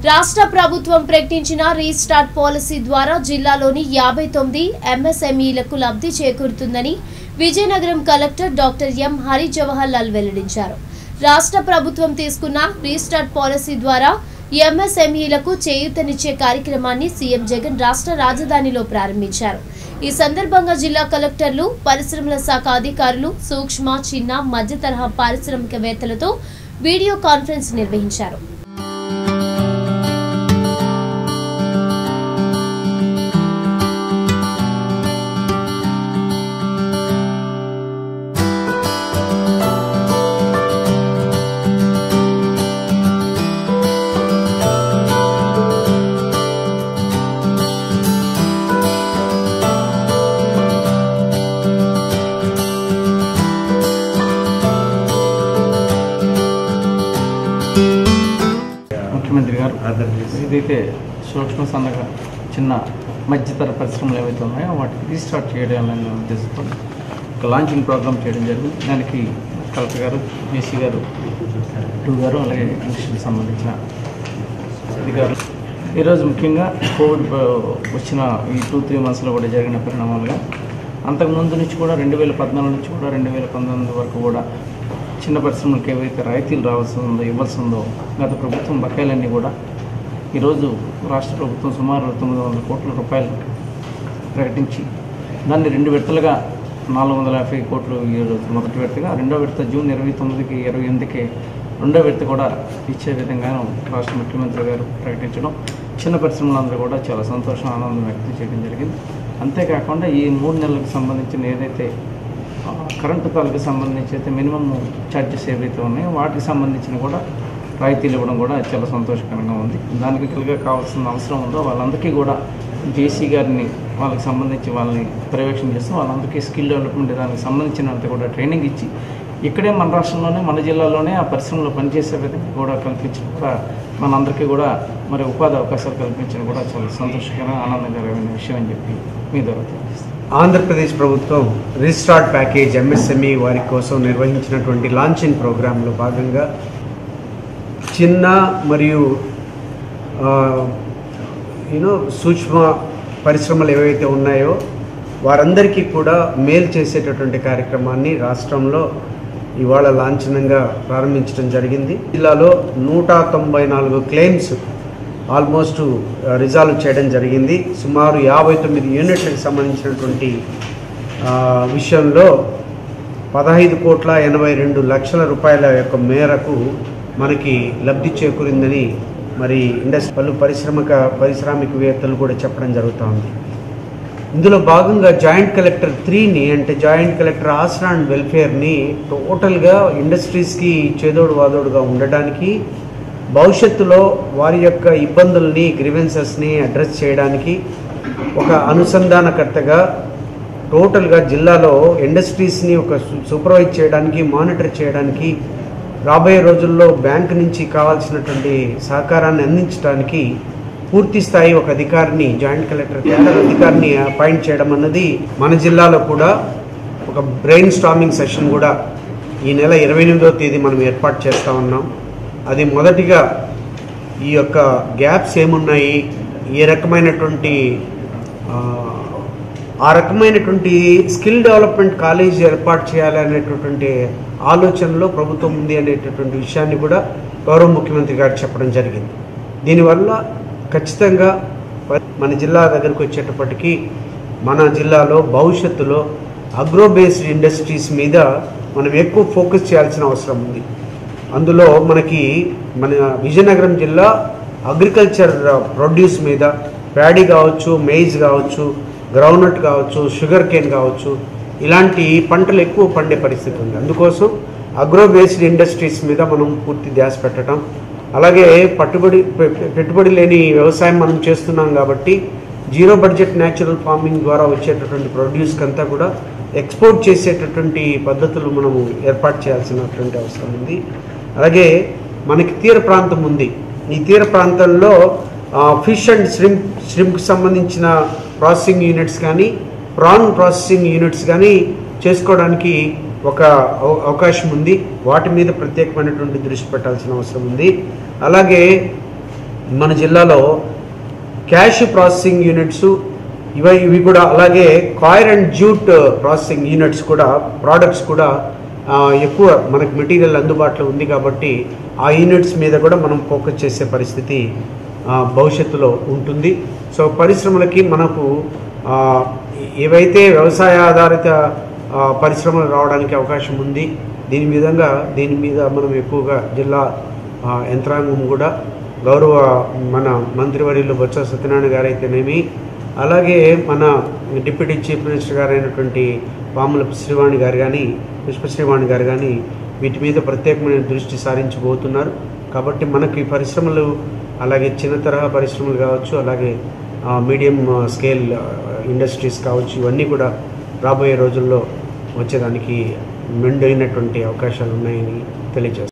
రాష్ట్ర ప్రభుత్వం ప్రకటించిన రీస్టార్ట్ పాలసీ ద్వారా జిల్లాలోని యాభై తొమ్మిది ఎంఎస్ఎంఈలకు లబ్ధి చేకూరుతుందని Vizianagaram collector doctor M Hari Jawahar Lal వెల్లడించారు రాష్ట్ర ప్రభుత్వం తీసుకున్న రీస్టార్ట్ పాలసీ ద్వారా ఎంఎస్ఎంఈలకు చేయూతనిచ్చే కార్యక్రమాన్ని సీఎం జగన్ రాష్ట్ర రాజధానిలో ప్రారంభించారు ఈ సందర్భంగా జిల్లా కలెక్టర్లు పరిశ్రమల శాఖ అధికారులు సూక్ష్మ చిన్న మధ్య తరహా పారిశ్రామికవేత్తలతో వీడియో కాన్ఫరెన్స్ నిర్వహించారు ముఖ్యమంత్రి గారు ఏదైతే సూక్ష్మ సన్నగా చిన్న మధ్యతర పరిశ్రమలు ఏవైతే ఉన్నాయో వాటికి రీస్టార్ట్ చేయడం అనే ఉద్దేశంతో ఒక లాంచింగ్ ప్రోగ్రామ్ చేయడం జరిగింది దానికి కలెక్టర్ గారు జేసీ గారు టూ గారు అలాగే ఇండస్ట్రీకి సంబంధించిన అధికారులు ఈరోజు ముఖ్యంగా కోవిడ్ బ- వచ్చిన ఈ టూ త్రీ మంత్స్లో కూడా జరిగిన పరిణామాలుగా అంతకుముందు నుంచి కూడా రెండు వేల పద్నాలుగు నుంచి కూడా రెండు వేల పంతొమ్మిది వరకు కూడా చిన్న పరిశ్రమలకు ఏవైతే రాయితీలు రావాల్సి ఉందో ఇవ్వాల్సి ఉందో గత ప్రభుత్వం బకాయిలన్నీ కూడా ఈరోజు రాష్ట్ర ప్రభుత్వం సుమారు తొమ్మిది వందల కోట్ల రూపాయలు ప్రకటించి దాన్ని రెండు విడతలుగా నాలుగు వందల యాభై కోట్లు ఈరోజు మొదటి విడతగా రెండో విడత జూన్ ఇరవై తొమ్మిదికి ఇరవై ఎనిమిదికి రెండో విడత కూడా ఇచ్చే విధంగా రాష్ట్ర ముఖ్యమంత్రి గారు ప్రకటించడం చిన్న పరిశ్రమలందరూ కూడా చాలా సంతోషం ఆనందం వ్యక్తం చేయడం జరిగింది అంతేకాకుండా ఈ మూడు నెలలకు సంబంధించిన ఏదైతే ఆ, కరెంటు తాలకు సంబంధించి అయితే మినిమం ఛార్జెస్ ఏవైతే ఉన్నాయో వాటికి సంబంధించిన కూడా రాయితీలు ఇవ్వడం కూడా చాలా సంతోషకరంగా ఉంది దానికి కలిగా కావాల్సిన అవసరం ఉందో వాళ్ళందరికీ కూడా జేసీ గారిని వాళ్ళకి సంబంధించి వాళ్ళని పర్యవేక్షణ చేస్తూ వాళ్ళందరికీ స్కిల్ డెవలప్మెంట్ దానికి సంబంధించినంత కూడా ట్రైనింగ్ ఇచ్చి ఇక్కడే మన రాష్ట్రంలోనే మన జిల్లాలోనే ఆ పరిశ్రమలో పనిచేసే విధంగా కూడా కల్పించడం కూడా మనందరికీ కూడా మరి ఉపాధి అవకాశాలు కల్పించడం కూడా చాలా సంతోషకరంగా ఆనందకరమైన విషయం అని చెప్పి మీ ద్వారా తెలియజేస్తాను ఆంధ్రప్రదేశ్ ప్రభుత్వం రీస్టార్ట్ ప్యాకేజ్ ఎంఎస్ఎంఈ వారి కోసం నిర్వహించినటువంటి లాంచింగ్ ప్రోగ్రాంలో భాగంగా చిన్న మరియు యూనో సూక్ష్మ పరిశ్రమలు ఏవైతే ఉన్నాయో వారందరికీ కూడా మేలు చేసేటటువంటి కార్యక్రమాన్ని రాష్ట్రంలో ఇవాళ లాంఛనంగా ప్రారంభించడం జరిగింది జిల్లాలో నూట తొంభై నాలుగు క్లెయిమ్స్ ఆల్మోస్ట్ రిజాల్వ్ చేయడం జరిగింది సుమారు యాభై తొమ్మిది యూనిట్లకు సంబంధించినటువంటి ఆ, విషయంలో పదహైదు కోట్ల ఎనభై రెండు లక్షల రూపాయల యొక్క మేరకు మనకి లబ్ధి చేకూరిందని మరి ఇండస్ట్రీ పలు పరిశ్రమక పారిశ్రామికవేత్తలు కూడా చెప్పడం జరుగుతూ ఉంది ఇందులో భాగంగా జాయింట్ కలెక్టర్ త్రీని అంటే జాయింట్ కలెక్టర్ ఆసరా అండ్ వెల్ఫేర్ని టోటల్గా ఇండస్ట్రీస్కి చేదోడు వాదోడుగా ఉండడానికి భవిష్యత్తులో వారి యొక్క ఇబ్బందుల్ని గ్రివెన్సెస్ని అడ్రస్ చేయడానికి ఒక అనుసంధానకర్తగా టోటల్గా జిల్లాలో ఇండస్ట్రీస్ని ఒక సు- సూపర్వైజ్ చేయడానికి మానిటర్ చేయడానికి రాబోయే రోజుల్లో బ్యాంక్ నుంచి కావాల్సినటువంటి సహకారాన్ని అందించడానికి పూర్తి స్థాయి ఒక అధికారిని జాయింట్ కలెక్టర్ కేడర్ అధికారిని అపాయింట్ చేయడం అన్నది మన జిల్లాలో కూడా ఒక బ్రెయిన్ స్టామింగ్ సెషన్ కూడా ఈ నెల ఇరవై ఎనిమిదవ తేదీ మనం ఏర్పాటు చేస్తూ ఉన్నాం అది మొదటిగా ఈ యొక్క గ్యాప్స్ ఏమున్నాయి ఏ రకమైనటువంటి ఆ, ఆ రకమైనటువంటి స్కిల్ డెవలప్మెంట్ కాలేజ్ ఏర్పాటు చేయాలి అనేటటువంటి ఆలోచనలో ప్రభుత్వం ఉంది అనేటటువంటి విషయాన్ని కూడా గౌరవ ముఖ్యమంత్రి గారు చెప్పడం జరిగింది దీనివల్ల ఖచ్చితంగా మన జిల్లా దగ్గరకు వచ్చేటప్పటికి మన జిల్లాలో భవిష్యత్తులో అగ్రో బేస్డ్ ఇండస్ట్రీస్ మీద మనం ఎక్కువ ఫోకస్ చేయాల్సిన అవసరం ఉంది అందులో మనకి మన విజయనగరం జిల్లా అగ్రికల్చర్ ప్రొడ్యూస్ మీద ప్యాడీ కావచ్చు మెయిజ్ కావచ్చు గ్రౌండ్నట్ కావచ్చు షుగర్ కేన్ కావచ్చు ఇలాంటి పంటలు ఎక్కువ పండే పరిస్థితి ఉంది అందుకోసం అగ్రో బేస్డ్ ఇండస్ట్రీస్ మీద మనం పూర్తి ధ్యాస పెట్టడం అలాగే పట్టుబడి పె- పె- పెట్టుబడి లేని వ్యవసాయం మనం చేస్తున్నాం కాబట్టి జీరో బడ్జెట్ న్యాచురల్ ఫార్మింగ్ ద్వారా వచ్చేటటువంటి ప్రొడ్యూస్కి అంతా కూడా ఎక్స్పోర్ట్ చేసేటటువంటి పద్ధతులు మనము ఏర్పాటు చేయాల్సినటువంటి అవసరం ఉంది అలాగే మనకి తీర ప్రాంతం ఉంది ఈ తీర ప్రాంతంలో ఫిష్ అండ్ శ్రింప్ శ్రింప్కి సంబంధించిన ప్రాసెసింగ్ యూనిట్స్ కానీ ప్రాన్ ప్రాసెసింగ్ యూనిట్స్ కానీ చేసుకోవడానికి ఒక అవ- అవకాశం ఉంది వాటి మీద ప్రత్యేకమైనటువంటి దృష్టి పెట్టాల్సిన అవసరం ఉంది అలాగే మన జిల్లాలో క్యాష్ ప్రాసెసింగ్ యూనిట్స్ ఇవి ఇవి కూడా అలాగే coir and jute processing units కూడా ప్రోడక్ట్స్ కూడా ఆ, ఎక్కువ మనకు మెటీరియల్ అందుబాటులో ఉంది కాబట్టి ఆ యూనిట్స్ మీద కూడా మనం ఫోకస్ చేసే పరిస్థితి ఆ, భవిష్యత్తులో ఉంటుంది సో పరిశ్రమలకి మనకు ఆ, ఏవైతే వ్యవసాయ ఆధారిత ఆ, పరిశ్రమలు రావడానికి అవకాశం ఉంది దీని విధంగా దీని మీద మనం ఎక్కువగా జిల్లా ఆ, యంత్రాంగం కూడా గౌరవ మన మంత్రివర్యులు బొత్స సత్యనారాయణ గారు అయితేనేమి అలాగే మన డిప్యూటీ చీఫ్ మినిస్టర్ గారు అయినటువంటి పాముల శ్రీవాణి గారు కానీ పుష్పశ్రీవాణి గారు కానీ వీటి మీద ప్రత్యేకమైన దృష్టి సారించబోతున్నారు కాబట్టి మనకి పరిశ్రమలు అలాగే చిన్న తరహా పరిశ్రమలు కావచ్చు అలాగే ఆ, మీడియం ఆ, స్కేల్ ఆ, ఇండస్ట్రీస్ కావచ్చు ఇవన్నీ కూడా రాబోయే రోజుల్లో వచ్చేదానికి మెండైనటువంటి అవకాశాలు ఉన్నాయని తెలియజేస్తారు